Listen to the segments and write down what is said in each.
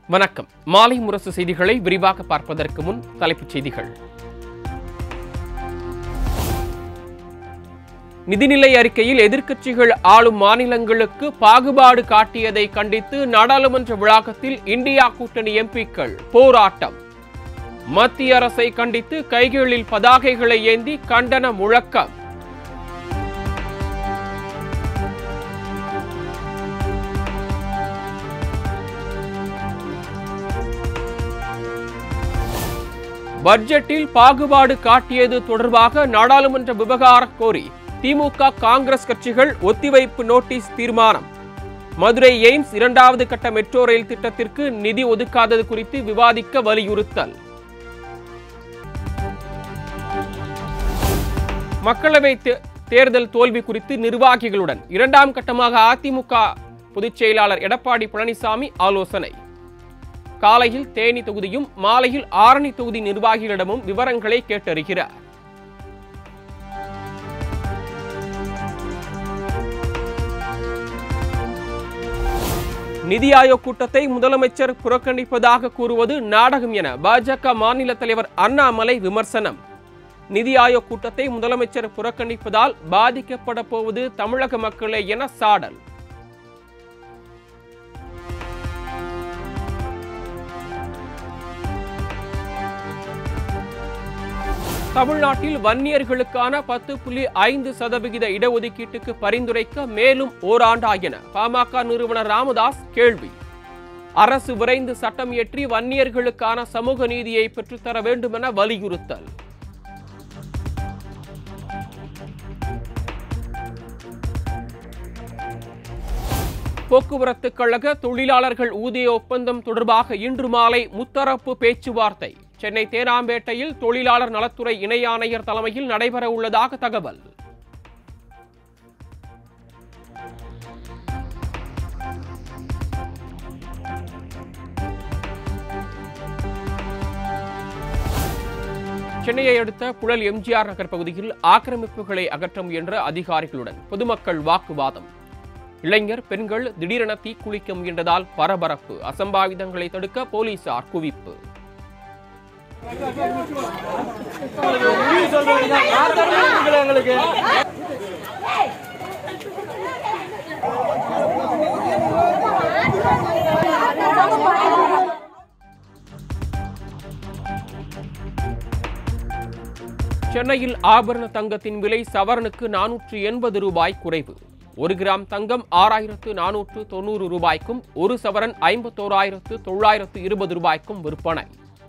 வணக்கம் மாலை முரசு செய்திகளை விரிவாக பார்ப்பதற்கு முன் தலைப்புச் செய்திகள் நிதிநிலை அறிக்கையில் எதிர்க்கட்சிகள் ஆளும் மாநிலங்களுக்கு பாகுபாடு காட்டியதை கண்டித்து நாடாளுமன்ற வளாகத்தில் இந்தியா கூட்டணி எம்பிக்கள் போராட்டம் மத்திய அரசை கண்டித்து கைகளில் பதாகைகளை ஏந்தி கண்டன முழக்கம் பட்ஜெட்டில் பாகுபாடு காட்டியது தொடர்பாக நாடாளுமன்ற விவகார கோரி திமுக காங்கிரஸ் கட்சிகள் ஒத்திவைப்பு நோட்டீஸ் தீர்மானம் மதுரை எய்ம்ஸ் இரண்டாவது கட்ட மெட்ரோ ரயில் திட்டத்திற்கு நிதி ஒதுக்காதது குறித்து விவாதிக்க வலியுறுத்தல் மக்களவை தே- தேர்தல் தோல்வி குறித்து நிர்வாகிகளுடன் இரண்டாம் கட்டமாக அதிமுக பொதுச் செயலாளர் எடப்பாடி பழனிசாமி ஆலோசனை காலையில் தேனி தொகுதியும் மாலையில் ஆரணி தொகுதி நிர்வாகிகளிடமும் விவரங்களை கேட்டறிகிறார் நிதி ஆயோக் கூட்டத்தை முதலமைச்சர் புறக்கணிப்பதாக கூறுவது நாடகம் என பாஜக மாநில தலைவர் அண்ணாமலை விமர்சனம் நிதி ஆயோக் கூட்டத்தை முதலமைச்சர் புறக்கணிப்பதால் பாதிக்கப்பட போவது தமிழக மக்களே என சாடல் தமிழ்நாட்டில் வன்னியர்களுக்கான பத்து புள்ளி ஐந்து சதவிகித இடஒதுக்கீட்டுக்கு பரிந்துரைக்க மேலும் ஓராண்டா என பாமக நிறுவனர் ராமதாஸ் கேள்வி அரசு விரைந்து சட்டம் இயற்றி வன்னியர்களுக்கான சமூக நீதியை பெற்றுத்தர வேண்டுமென வலியுறுத்தல் போக்குவரத்து கழக தொழிலாளர்கள் ஊதிய ஒப்பந்தம் தொடர்பாக இன்று மாலை முத்தரப்பு பேச்சுவார்த்தை சென்னை தேனாம்பேட்டையில் தொழிலாளர் நலத்துறை இணை ஆணையர் தலைமையில் நடைபெற உள்ளதாக தகவல் சென்னையை அடுத்த புழல் எம்ஜிஆர் நகர் பகுதியில் ஆக்கிரமிப்புகளை அகற்ற முயன்ற அதிகாரிகளுடன் பொதுமக்கள் வாக்குவாதம் இளைஞர் பெண்கள் திடீரென தீக்குளிக்க முயன்றதால் பரபரப்பு அசம்பாவிதங்களை தடுக்க போலீசார் குவிப்பு சென்னையில் ஆபரண தங்கத்தின் விலை சவரனுக்கு நானூற்று எண்பது ரூபாய் குறைவு ஒரு கிராம் தங்கம் ஆறாயிரத்து நானூற்று தொண்ணூறு ரூபாய்க்கும் ஒரு சவரன் ஐம்பத்தோராயிரத்து தொள்ளாயிரத்து இருபது ரூபாய்க்கும் விற்பனை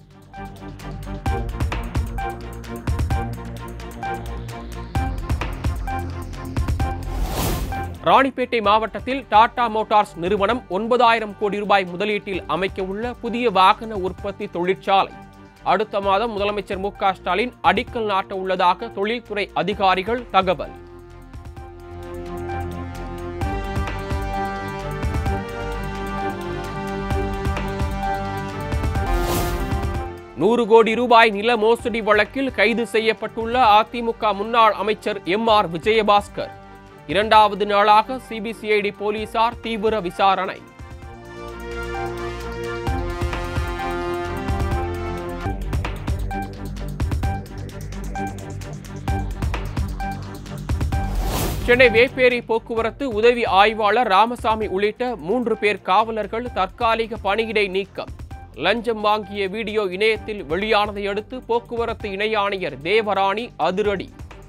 ராணிப்பேட்டை மாவட்டத்தில் டாடா மோட்டார்ஸ் நிறுவனம் ஒன்பதாயிரம் கோடி ரூபாய் முதலீட்டில் அமைக்க உள்ள புதிய வாகன உற்பத்தி தொழிற்சாலை அடுத்த மாதம் முதலமைச்சர் மு க ஸ்டாலின் அடிக்கல் நாட்ட உள்ளதாக தொழில்துறை அதிகாரிகள் தகவல் நூறு கோடி ரூபாய் நில மோசடி வழக்கில் கைது செய்யப்பட்டுள்ள அதிமுக முன்னாள் அமைச்சர் எம் ஆர் விஜயபாஸ்கர் இரண்டாவது நாளாக சிபிசிஐடி போலீசார் தீவிர விசாரணை சென்னை வேப்பேரி போக்குவரத்து உதவி ஆய்வாளர் ராமசாமி உள்ளிட்ட மூன்று பேர் காவலர்கள் தற்காலிக பணியிடை நீக்கம் லஞ்சம் வாங்கிய வீடியோ இணையத்தில் வெளியானதை அடுத்து போக்குவரத்து இணை ஆணையர் தேவராணி அதிரடி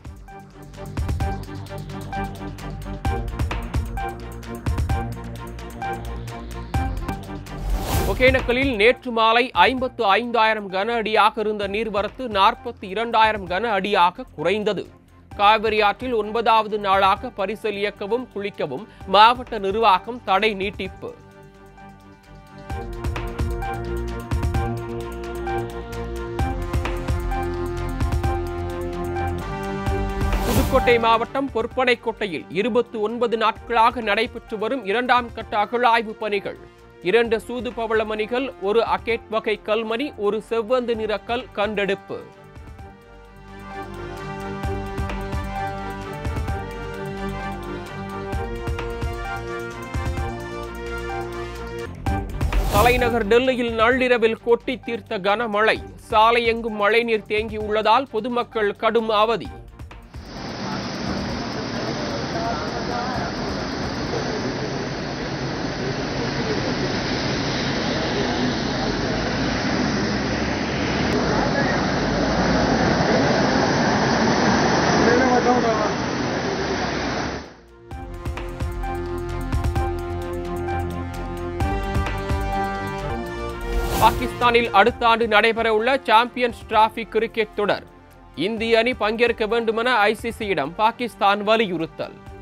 ஒகேனக்கலில் நேற்று மாலை ஐம்பத்து ஐந்தாயிரம் கன அடியாக இருந்த நீர்வரத்து நாற்பத்தி இரண்டாயிரம் கன அடியாக குறைந்தது காவிரி ஆற்றில் ஒன்பதாவது நாளாக பரிசல் இயக்கவும் குளிக்கவும் மாவட்ட நிர்வாகம் தடை நீட்டிப்பு புதுக்கோட்டை மாவட்டம் பொற்பனைக்கோட்டையில் இருபத்தி ஒன்பது நாட்களாக நடைபெற்று வரும் இரண்டாம் கட்ட அகழாய்வு பணிகள் இரண்டு சூது பவளமணிகள் ஒரு அகேட் வகை கல்மணி ஒரு செவ்வந்து நிற கல் கண்டெடுப்பு தலைநகர் டெல்லியில் நள்ளிரவில் கொட்டி தீர்த்த கனமழை சாலை எங்கும் மழைநீர் தேங்கியுள்ளதால் பொதுமக்கள் கடும் அவதி பாகிஸ்தானில் அடுத்த ஆண்டு நடைபெறவுள்ள சாம்பியன்ஸ் டிராபி கிரிக்கெட் தொடர் இந்திய அணி பங்கேற்க வேண்டுமென ஐசிசியிடம் பாகிஸ்தான் வலியுறுத்தல்